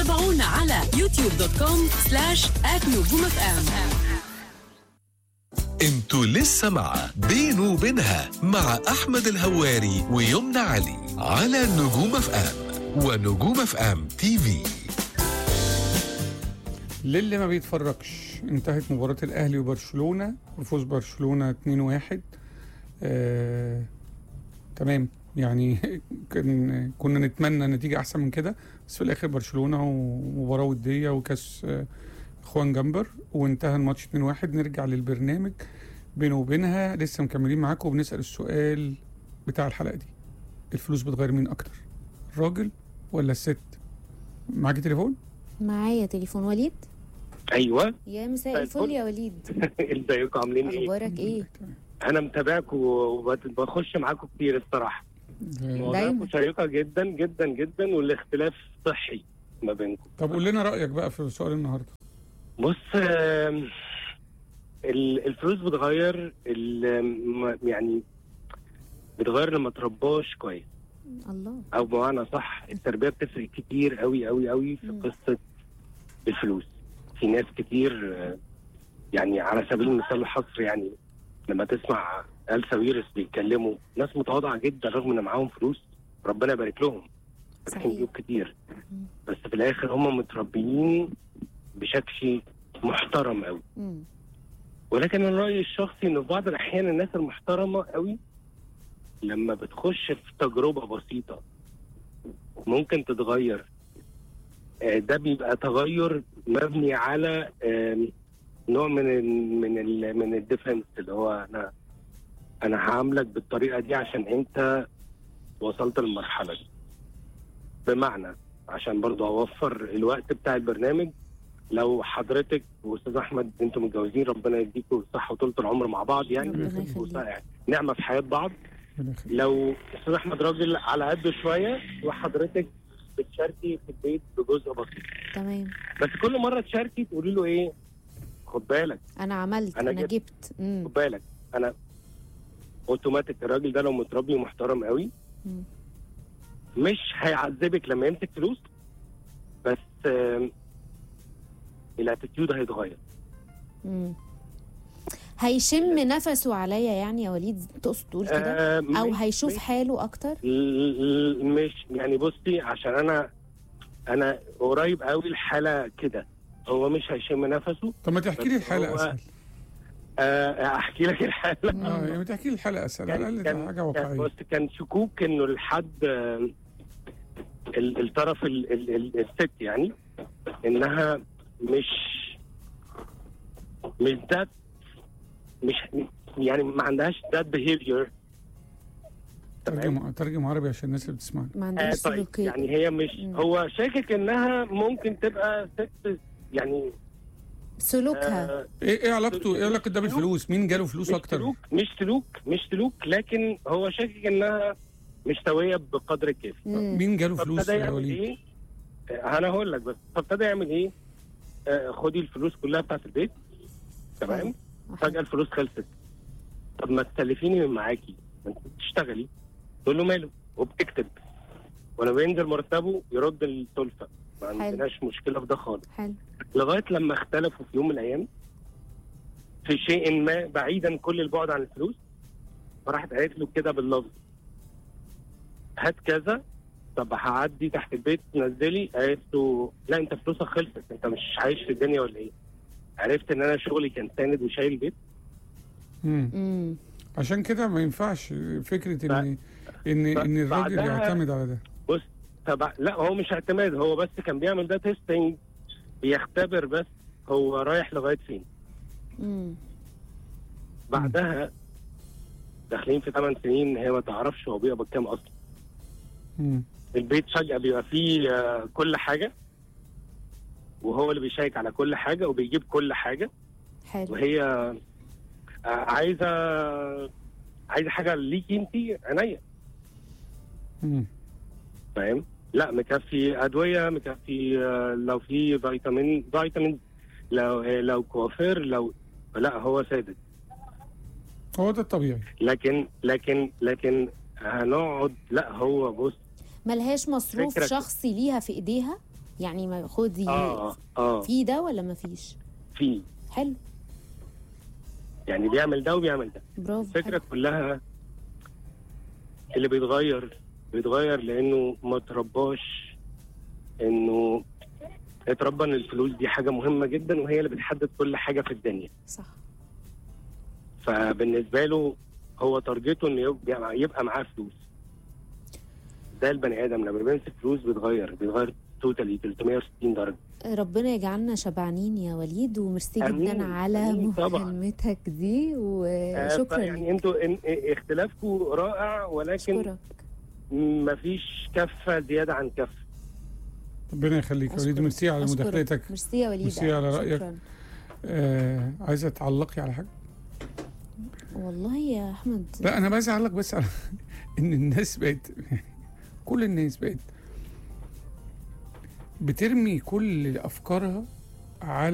تابعونا على يوتيوب دوت كوم سلاش نجوم اف ام انتوا لسه مع بينه وبينها مع احمد الهواري ويمنى علي على نجوم اف ام ونجوم اف ام تي في للي ما بيتفرجش انتهت مباراة الأهلي وبرشلونة بفوز برشلونة 2-1 آه، تمام يعني كان كنا نتمنى نتيجة أحسن من كده بس في الآخر برشلونة ومباراة ودية وكاس آه، إخوان جمبر وانتهى الماتش 2-1 نرجع للبرنامج بينه وبينها لسه مكملين معاكم وبنسأل السؤال بتاع الحلقة دي الفلوس بتغير مين أكتر الراجل ولا الست معاكي تليفون؟ معايا تليفون وليد ايوه يا مساء مساء الفل الفل. يا وليد ازيكم عاملين ايه؟ اخبارك ايه انا متابعكم وبخش معاكم كتير الصراحه مواضيعكم دايما. شيقه جدا جدا جدا والاختلاف صحي ما بينكم طب قول لنا رأيك بقى في سؤال النهارده بص آم، ال- الفلوس بتغير ال- م- يعني بتغير لما ترباش كويس الله او بمعنى صح التربيه بتفرق كتير قوي قوي قوي في مم. قصه الفلوس في ناس كتير آه، يعني على سبيل المثال الحصر يعني لما تسمع آل ساويرس بيتكلموا ناس متواضعه جدا رغم ان معاهم فلوس ربنا يبارك لهم فاتحين صحيح جيوب كتير مم. بس في الاخر هم متربيين بشكل محترم قوي مم. ولكن انا رايي الشخصي ان في بعض الاحيان الناس المحترمه قوي لما بتخش في تجربه بسيطه ممكن تتغير آه، ده بيبقى تغير مبني على آم، نوع من ال من ال من الديفنس اللي هو انا انا هعاملك بالطريقه دي عشان انت وصلت للمرحله دي بمعنى عشان برضه اوفر الوقت بتاع البرنامج لو حضرتك واستاذ احمد انتم متجوزين ربنا يديكم الصحه وطولة العمر مع بعض يعني ربنا يخليك. وص- نعمه في حياه بعض ربنا يخليك. لو استاذ احمد راجل على قده شويه وحضرتك بتشاركي في البيت بجزء بسيط تمام بس كل مره تشاركي تقولي له ايه خد بالك انا عملت أنا انا, جبت. جبت مم. خد بالك انا اوتوماتيك الراجل ده لو متربي ومحترم قوي مم. مش هيعذبك لما يمسك فلوس بس آم، الاتيتيود هيتغير مم. هيشم نفسه عليا يعني يا وليد تقصد تقول كده آه، او مش- هيشوف مش- حاله اكتر ل- ل- مش يعني بصي عشان انا انا قريب قوي الحاله كده هو مش هيشم نفسه طب ما تحكي لي بس الحلقة هو- اسهل آه، احكي لك الحاله اه يعني تحكي لي الحلقة اسهل على الاقل كان تبقى حاجة كان واقعية بص كان شكوك انه الحد آه، ال- الطرف ال- ال- ال- الست يعني انها مش مش ذات مش يعني ما عندهاش ذات بيهيفير ترجم ترجم عربي عشان الناس اللي بتسمعني ما آه عندهاش طيب سلوكية يعني هي مش مم. هو شاكك انها ممكن تبقى ست يعني سلوكها آه ايه ايه علاقته ايه علاقة ده بالفلوس مين جاله فلوس مش اكتر سلوك مش سلوك مش سلوك لكن هو شاكك انها مش سويه بقدر الكافي مم. مين جاله فلوس فابتدى يا يعمل وليد ايه؟ آه، انا هقول لك بس فابتدى يعمل ايه؟ آه خدي الفلوس كلها بتاعت البيت تمام؟ فجاه الفلوس خلصت طب ما تسلفيني من معاكي ما انت بتشتغلي تقول له ماله وبتكتب ولما بينزل مرتبه يرد السلفه ما حلو. عندناش مشكله في ده خالص حلو لغايه لما اختلفوا في يوم من الايام في شيء ما بعيدا كل البعد عن الفلوس فراحت قالت له كده باللفظ هات كذا طب هعدي تحت البيت نزلي قالت له لا انت فلوسك خلصت انت مش عايش في الدنيا ولا ايه؟ عرفت ان انا شغلي كان ساند وشايل البيت مم. مم. عشان كده ما ينفعش فكرة ان ان ان الراجل بعدها- يعتمد على ده بص طب لا هو مش اعتماد هو بس كان بيعمل ده تيستنج بيختبر بس هو رايح لغايه فين مم. بعدها داخلين في 8 سنين هي ما تعرفش هو بيقبض كام اصلا مم. البيت فجأة بيبقى فيه آه، كل حاجة وهو اللي بيشيك على كل حاجة وبيجيب كل حاجة حلو وهي آه، عايزة عايزة حاجة ليكي انت عينيا مم. فاهم؟ لا مكفي أدوية مكفي آه، لو في فيتامين فيتامين لو آه، لو كوافير لو لا هو سادد هو ده الطبيعي لكن لكن لكن هنقعد لا هو بص ملهاش مصروف فكرك- شخصي ليها في ايديها يعني ما خدي اه اه في ده ولا ما فيش في حلو يعني بيعمل ده وبيعمل ده برافو الفكره حلو. كلها اللي بيتغير بيتغير لانه ما ترباش انه اتربى ان الفلوس دي حاجه مهمه جدا وهي اللي بتحدد كل حاجه في الدنيا صح فبالنسبه له هو تارجته انه يبقى, يبقى معاه فلوس ده البني ادم لما بيمسك فلوس بيتغير بيتغير توتالي 360 درجه ربنا يجعلنا شبعانين يا وليد وميرسي آمين. جدا على آمين طبعاً. مكالمتك دي آه، وشكرا يعني ليك انتوا إن- اختلافكم رائع ولكن اشكرك مفيش كفه زياده عن كفه ربنا يخليك يا وليد أشكرك. ميرسي على أشكرك. مداخلتك ميرسي يا وليد ميرسي على شكراً. رأيك. آه عايزه تعلقي على حاجه والله يا احمد لا انا عايز اعلق بس على ان الناس بقت كل الناس بقت بترمي كل افكارها على